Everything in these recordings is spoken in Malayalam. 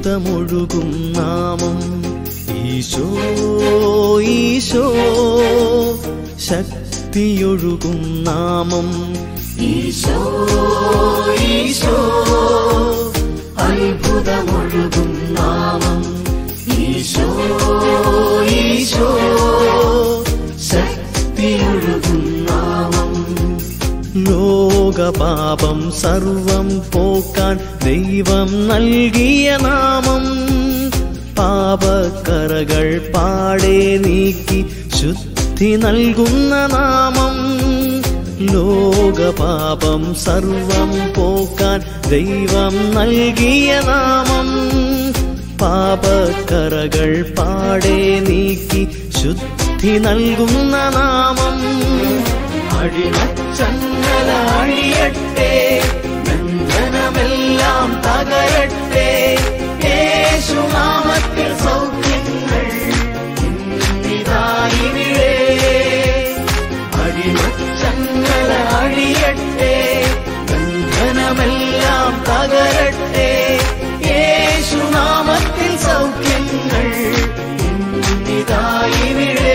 അത്ഭുതമൊഴുകും നാമം ഈശോ ഈശോ ശക്തിയൊഴുകും നാമം ഈശോ ഈശോ അത്ഭുതമൊഴുകും നാമം ഈശോ ഈശോ ശക്തിയൊഴുകും നാമം ലോകപാപം സർവം പോക്കാൻ ദൈവം നൽകിയ നാമം പാപക്കറകൾ പാടെ നീക്കി ശുദ്ധി നൽകുന്ന നാമം ലോകപാപം സർവം പോക്കാൻ ദൈവം നൽകിയ നാമം പാപക്കറകൾ പാടെ നീക്കി ശുദ്ധി നൽകുന്ന നാമം അഴിമച്ചങ്ങല അഴിയട്ടെ ബന്ധനമെല്ലാം തകരട്ടെ യേശുനാമത്തിൽ സൗഖ്യങ്ങൾ ഇന്നിതായിവിടെ അഴിമച്ചങ്ങല അഴിയട്ടെ ബന്ധനമെല്ലാം തകരട്ടെ യേശുനാമത്തിൽ സൗഖ്യങ്ങൾ ഇന്നിതായിവിടെ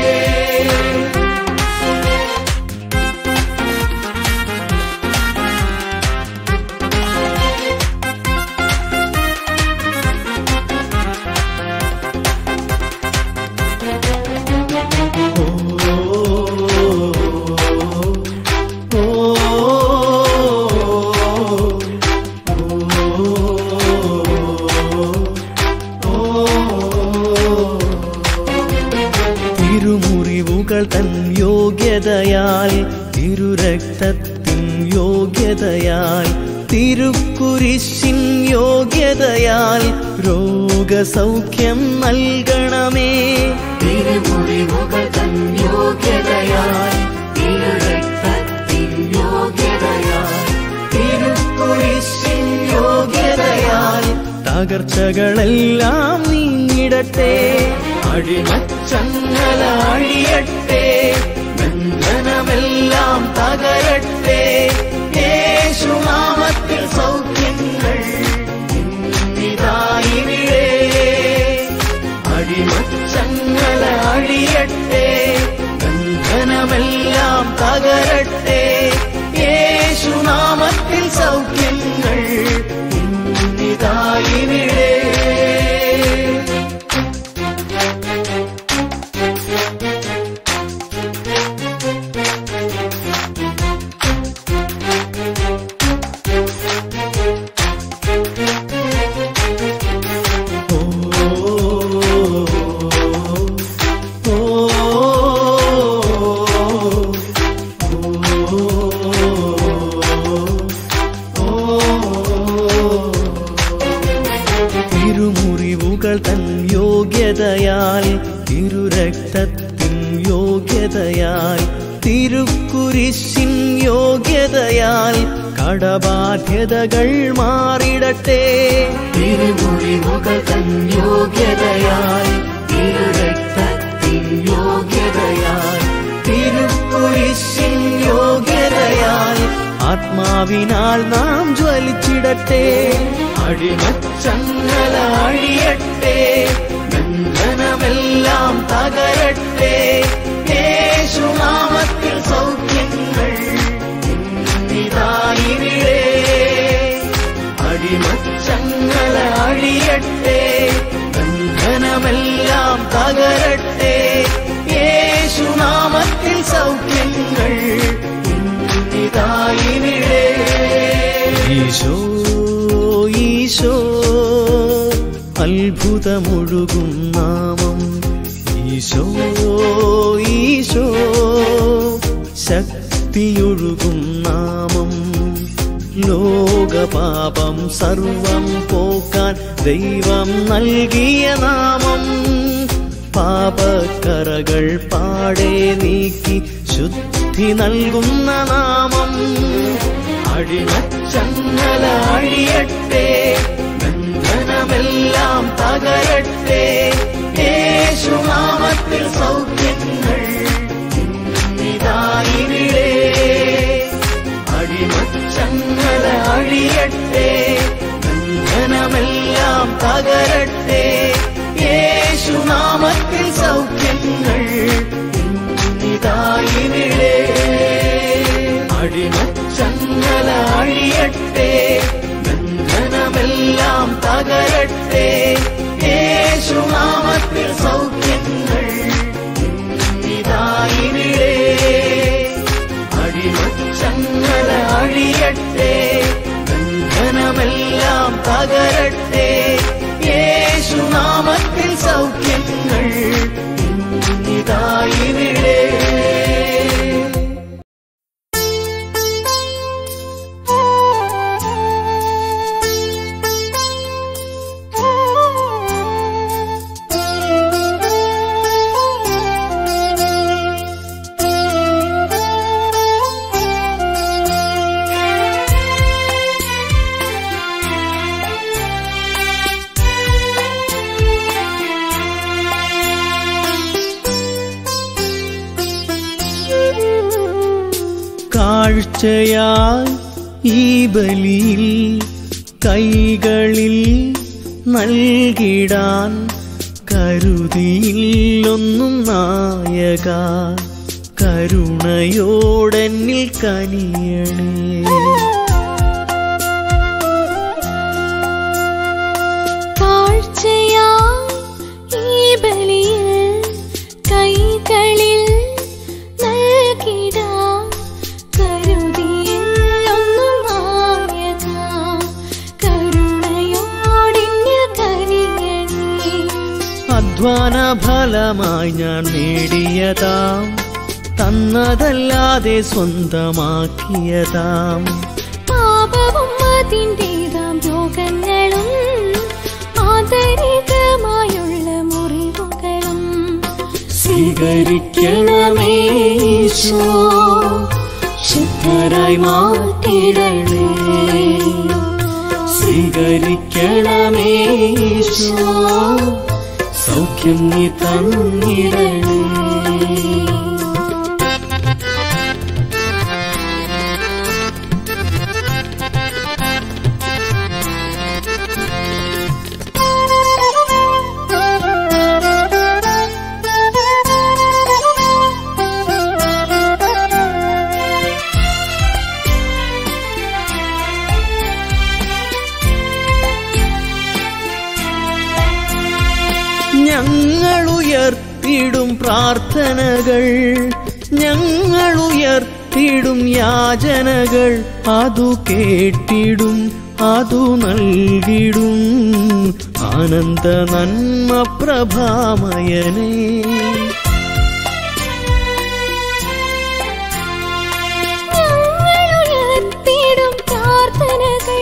തിരുമുറിവുകൾ തൻ യോഗ്യതയാൽ തിരുരക്തത്തിൻ യോഗ്യതയാൽ തിരുക്കുരിശിൻ യോഗ്യതയാൽ രോഗസൗഖ്യം നൽകണമേ തിരുമുറിവുകൾ തൻ യോഗ്യതയാൽ തിരുരക്തത്തിൻ യോഗ്യതയാൽ തിരുക്കുരിശിൻ യോഗ്യതയാൽ തകർച്ചകളെല്ലാം നീങ്ങിടട്ടെ അഴിമച്ചങ്ങല അഴിയട്ടെ ബന്ധനമെല്ലാം തകരട്ടെ യേശുനാമത്തിൽ സൗഖ്യങ്ങൾ ഇന്നിതായിവിടെ അഴിമച്ചങ്ങല അഴിയട്ടെ ബന്ധനമെല്ലാം തകരട്ടെ യേശുനാമത്തിൽ സൗഖ്യങ്ങൾ ഇന്നിതായിവിടെ തിരുമുറിവുകൾ തൻ യോഗ്യതയാൽ തിരുരക്തത്തിൻ യോഗ്യതയാൽ തിരുക്കുരിശിൻ യോഗ്യതയാൽ കടബാധ്യതകൾ മാറിടട്ടെ തിരുമുറിവുകൾ തൻ യോഗ്യതയാൽ തിരുരക്തത്തിൻ യോഗ്യതയാൽ തിരുക്കുരിശിൻ യോഗ്യതയാൽ ആത്മാവിനാൽ നാം ജ്വലിച്ചിടട്ടെ അഴിമച്ചങ്ങല അഴിയട്ടെ ബന്ധനമെല്ലാം തകരട്ടെ യേശുനാമത്തിൽ സൗഖ്യങ്ങൾ ഇന്നിതായിവിടെ അടിമച്ചങ്ങല അഴിയട്ടെ ബന്ധനമെല്ലാം തകരട്ടെ യേശുനാമത്തിൽ സൗഖ്യങ്ങൾ ഇന്നിതായിവിടെ ഈശോ ഈശോ അത്ഭുതമൊഴുകും നാമം ഈശോ ഈശോ ശക്തിയൊഴുകും നാമം ലോകപാപം സർവം പോക്കാൻ ദൈവം നൽകിയ നാമം പാപക്കറകൾ പാടെ നീക്കി ശുദ്ധി നൽകുന്ന നാമം അഴിമച്ചങ്ങല അഴിയട്ടെ ബന്ധനമെല്ലാം തകരട്ടെ യേശുനാമത്തിൽ സൗഖ്യങ്ങൾ ഇന്നിതായിവിടെ അഴിമച്ചങ്ങല അഴിയട്ടെ ബന്ധനമെല്ലാം തകരട്ടെ തകരട്ടെ യേശുനാമത്തിൽ സൗഖ്യങ്ങൾ ഇതായിവിടെ അടിമച്ചങ്ങല അഴിയട്ടെ ബന്ധനമെല്ലാം തകരട്ടെ യേശുനാമത്തിൽ സൗഖ്യങ്ങൾ ഇതായിവിടെ അടിമച്ചങ്ങല അഴിയട്ടെ ബന്ധനമെല്ലാം തകരട്ടെ യേശുനാമത്തിൽ സൗഖ്യങ്ങൾ ഇതായിവിടെ കാഴ്ചയായി ഈ ബലിയിൽ കൈകളിൽ നൽകിടാൻ കരുതിയില്ലൊന്നും നായക കരുണയോടെന്നിൽ കനിയണേ കാഴ്ചയായി ഈ ബലിയിൽ കൈകളിൽ നൽകിടാം കരുതിയെന്നൊന്നും നായക കരുണയോടിന് കനിയണേ അധ്വാന ഫലമായി ഞാൻ നേടിയതാം തന്നതല്ലാതെ സ്വന്തമാക്കിയതാം പാപവും അതിൻ്റെതാം രോഗങ്ങളും ആന്തരികമായുള്ള മുറിവുകളും സ്വീകരിക്കണമേ ഈശോ ശുദ്ധരായി മാറ്റിടണേ സ്വീകരിക്കണമേ ഈശോ സൗഖ്യം നീ തന്നിടണേ ഞങ്ങൾ ഉയർത്തിടും പ്രാർത്ഥനകൾ ഞങ്ങൾ ഉയർത്തിടും യാചനകൾ അതു കേട്ടിടും അതു നൽകിടും ആനന്ദ നന്മ പ്രഭാമയനേ ഞങ്ങളുയർത്തിടും പ്രാർത്ഥനകൾ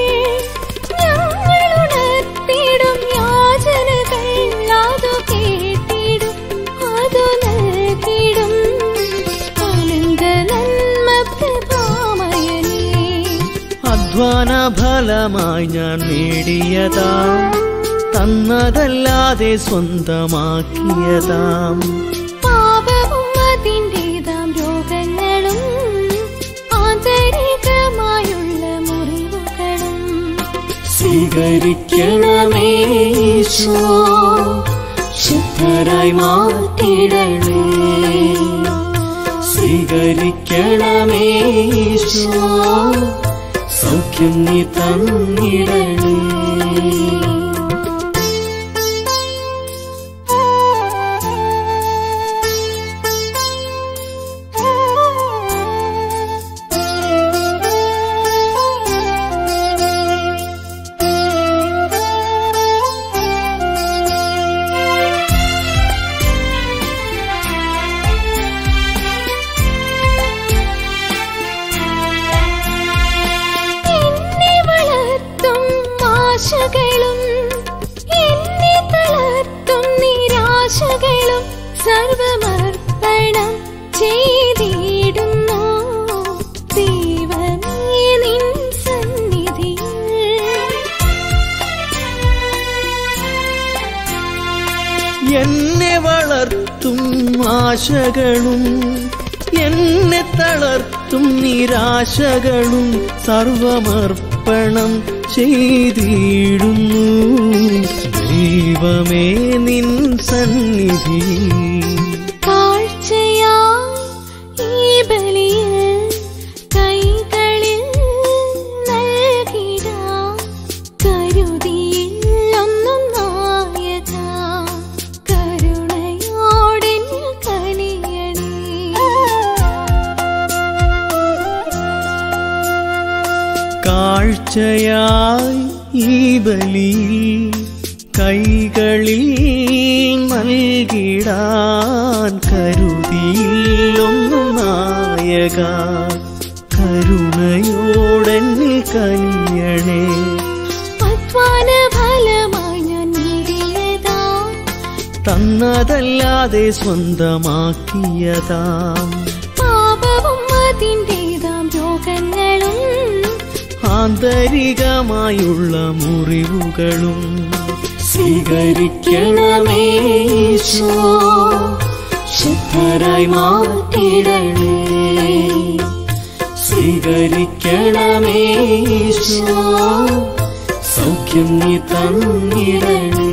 ഞങ്ങളുണർത്തിടും യാചനകൾ അതു കേട്ടിടും അതു നൽകിടും ആനന്ദ നന്മ പ്രഭാമയനേ അധ്വാന ഫലമായി ഞാൻ നേടിയതാം തന്നതല്ലാതെ സ്വന്തമാക്കിയതാം പാപവും അതിൻ്റെതാം രോഗങ്ങളും ആന്തരികമായുള്ള മുറിവുകളും സ്വീകരിക്കണമേ ഈശോ ശുദ്ധരായി മാറ്റിടണേ സ്വീകരിക്കണമേ ഈശോ സൗഖ്യം നീ തന്നിടണേ എന്നെ വളർത്തും ആശകളും എന്നെ തളർത്തും നിരാശകളും സർവമർപ്പണം ചെയ്തിടുന്നു ദൈവമേ നിൻ സന്നിധിയിൽ എന്നെ വളർത്തും ആശകളും എന്നെ തളർത്തും നിരാശകളും സർവമർപ്പണം ചെയ്തിടുന്നു ദൈവമേ നിൻ സന്നിധിയിൽ കാഴ്ചയായി ഈ ബലിയിൽ കൈകളിൽ നൽകിടാം കരുതിയില്ലൊന്നും നായക കരുണയോടെന്നിൽ കനിയണേ കാഴ്ചയായി ഈ ബലിയിൽ കൈകളിൽ നൽകിടാൻ കരുതിയില്ലൊന്നു നായക കരുണയോടെന്നിൽ കനിയണേ അധ്വാന ഫലമായി ഞാൻ നേടിയതാ തന്നതല്ലാതെ സ്വന്തമാക്കിയതാം പാപവും അതിൻ്റെതാം രോഗങ്ങളും ആന്തരികമായുള്ള മുറിവുകളും സ്വീകരിക്കണമേ ഈശോ. ശുദ്ധരായി മാറ്റിടണേ സ്വീകരിക്കണമേ ഈശോ. സൗഖ്യം നീ തന്നിടണേ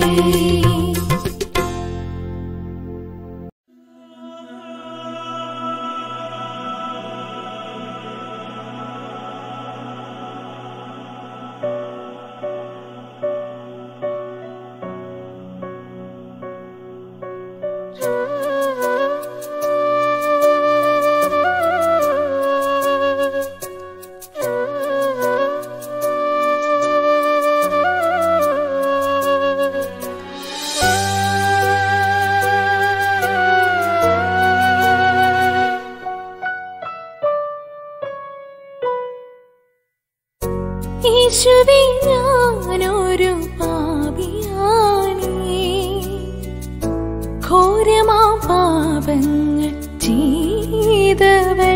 യേശുവേ ഞാനൊരു പാപിയാണേ ഘോരമാ പാപങ്ങൾ ചെയ്തവൾ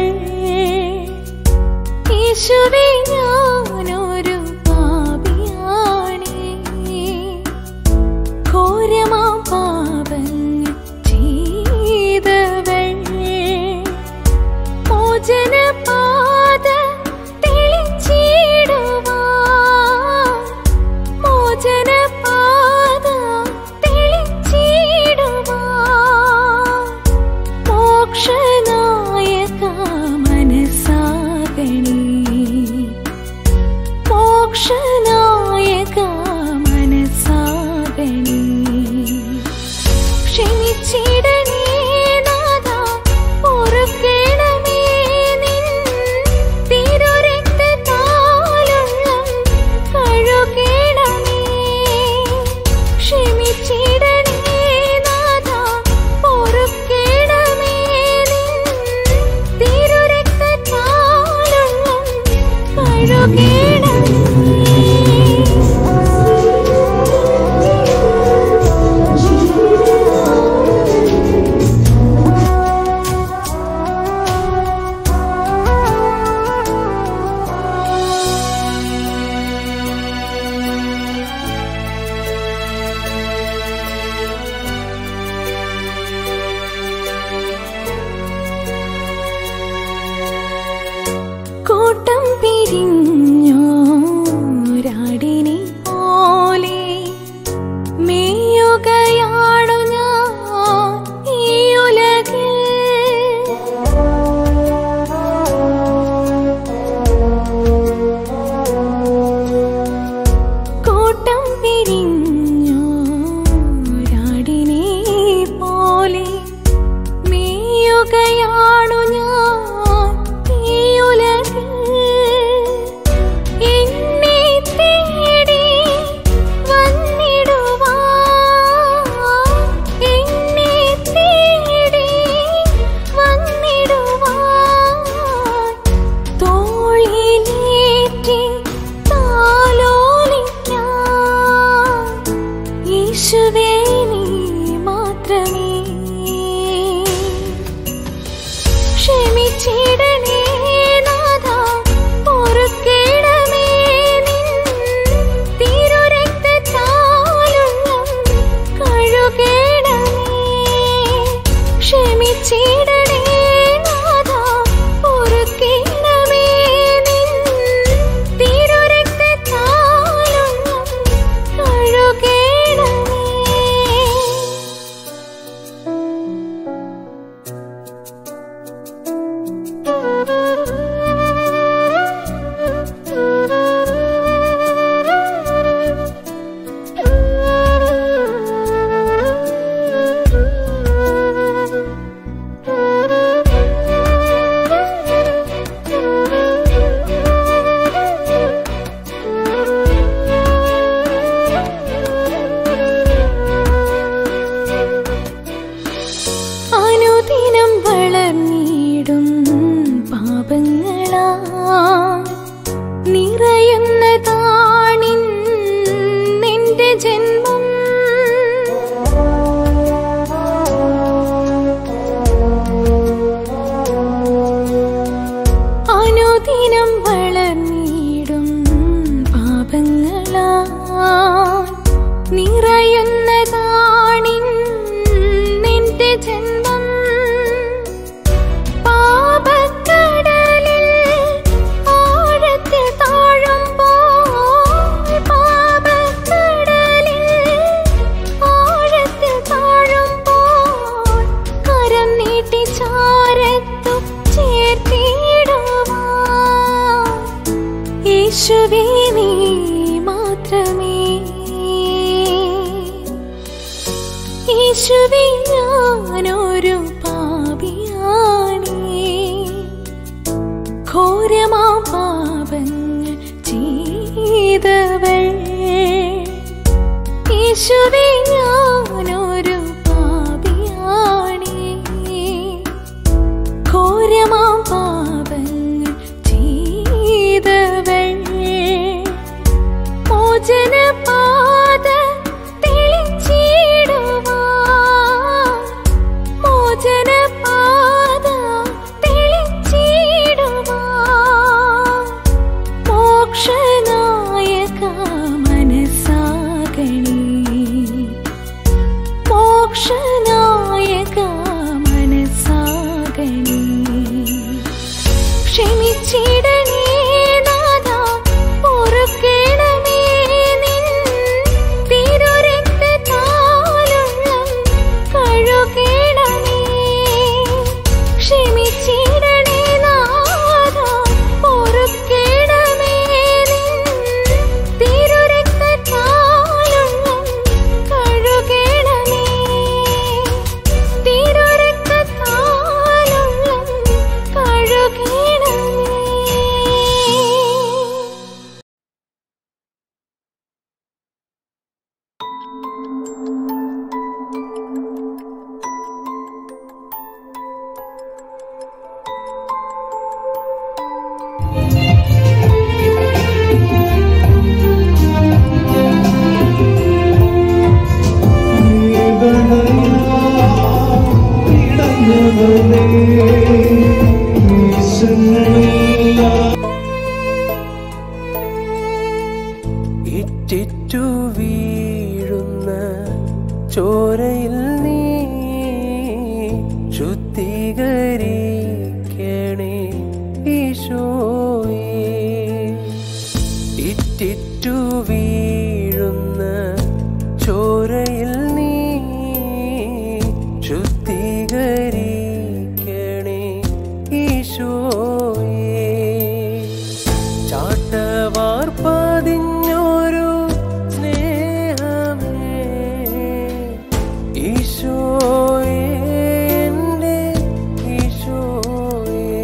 യേശുവേ ഞാനൊരു പാപിയാണേ ഘോരമാ പാപങ്ങൾ ചെയ്തവൾ മോചനപാത തെളിച്ചിടുവാൻ മോചനപാത തെളിച്ചിടുവാൻ മോക്ഷനായക മനസ്സാകണേ മോക്ഷനായക മനസ്സാകണേ ക്ഷമിച്ചിടണേ നാഥാ പൊറുക്കണമേ നിൻ തിരുരക്തത്താലുള്ളം കഴുകണമേ ക്ഷമിച്ചിടണേ നാഥാ പൊറുക്കണമേ നിൻ തിരുരക്തത്താലുള്ളം കഴുകണമേ കൂട്ടം പിരിഞ്ഞോരാടിനെ പോലെ മേയുകയാണു ഞാൻ ഈ ഉലകിൽ കൂട്ടം പിരിഞ്ഞോരാടിനെ പോലെ മേയുകയാണു ഞാൻ ഈ ഉലകിൽ എന്നെ തേടി വന്നിടുവാൻ എന്നെ തേടി വന്നിടുവാൻ തോളിലേറ്റി താലോലിക്കാൻ യേശുവേ നീ മാത്രമേ ക്ഷമിച്ചിടണേ നാഥാ പൊറുക്കിടണേ നിൻ തിരുരക്തത്താലുള്ളം കഴുകണമേ ക്ഷമിച്ചിടണേ നാഥാ പൊറുക്കിടണേ നിൻ തിരുരക്തത്താലുള്ളം കഴുകണമേ അനുദിനം വളർന്നിടും പാപങ്ങളാ നിറയുന്നതാണിൻ നിന്റെ ജന്മം അനുദിനം വളർന്നിടും പാപങ്ങളാ നിറയുന്നതാണിൻ നിന്റെ ജന്മം പാപക്കടലിൽ ആഴത്തിൽ താഴുമ്പോൾ പാപക്കടലിൽ ആഴത്തിൽ താഴുമ്പോൾ കരം നീട്ടി ചാരത്തു ചേർത്തിടുവാൻ യേശുവേ നീ മാത്രമേ യേശുവേ ഞാനൊരു പാപിയാണേ ഘോരമാ പാപങ്ങൾ ചെയ്തവൾ യേശുവേ ഞാനൊരു പാപിയാണേ ഘോരമാ പാപങ്ങൾ ചെയ്തവൾ മോചനപാത തെളിച്ചിടുവാൻ മോചനപാത തെളിച്ചിടുവാൻ മോക്ഷനായക മനസ്സാകണേ മോക്ഷനായക മനസ്സാകണേ ക്ഷമിച്ചിടണേ നാഥാ പൊറുക്കണമേ നിൻ തിരുരക്തത്താലുള്ളം കഴുകണമേ ക്ഷമിച്ചിടണേ നാഥാ പൊറുക്കണമേ നിൻ തിരുരക്തത്താലുള്ളം കഴുകണമേ തിരുരക്തത്താലുള്ളം കഴുകണമേ ഇറ്റിറ്റു വീഴുന്ന ചോരയിൽ നീ ശുദ്ധീകരിക്കണേ ഈശോയേ ഇറ്റിറ്റു വീഴുന്ന ചോരയിൽ നീ ശുദ്ധീകരിക്കണേ ഈശോയേ ചാട്ടവാർ പതിഞ്ഞൊരു സ്നേഹമേ ഈശോയേ എൻ്റെ ഈശോയേ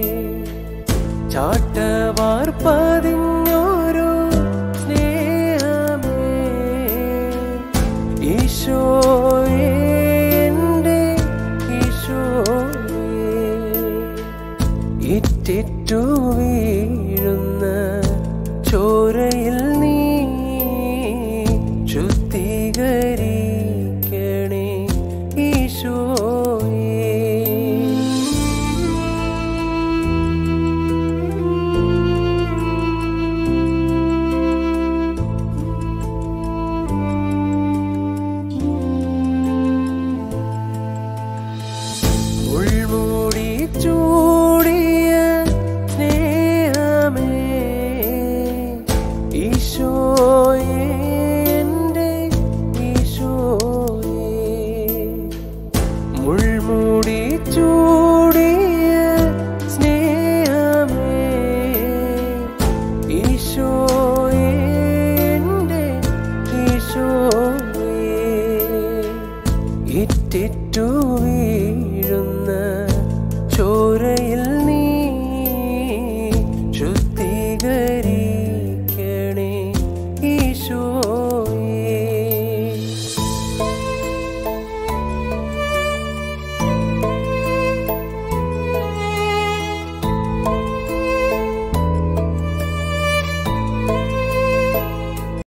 ചാട്ടവാർ പതിഞ്ഞൊരു സ്നേഹമേ ഈശോയേ എൻ്റെ ഈശോയേ ഇറ്റിറ്റു വീഴുന്ന ചോരയിൽ നീ ശുദ്ധീകരിക്കണേ ഈശോയേ ഉൾമൂടി ചൂടിയ സ്നേഹമേ ഈശോയേ എൻ്റെ ഈശോയേ മുൾമൂടി ചൂ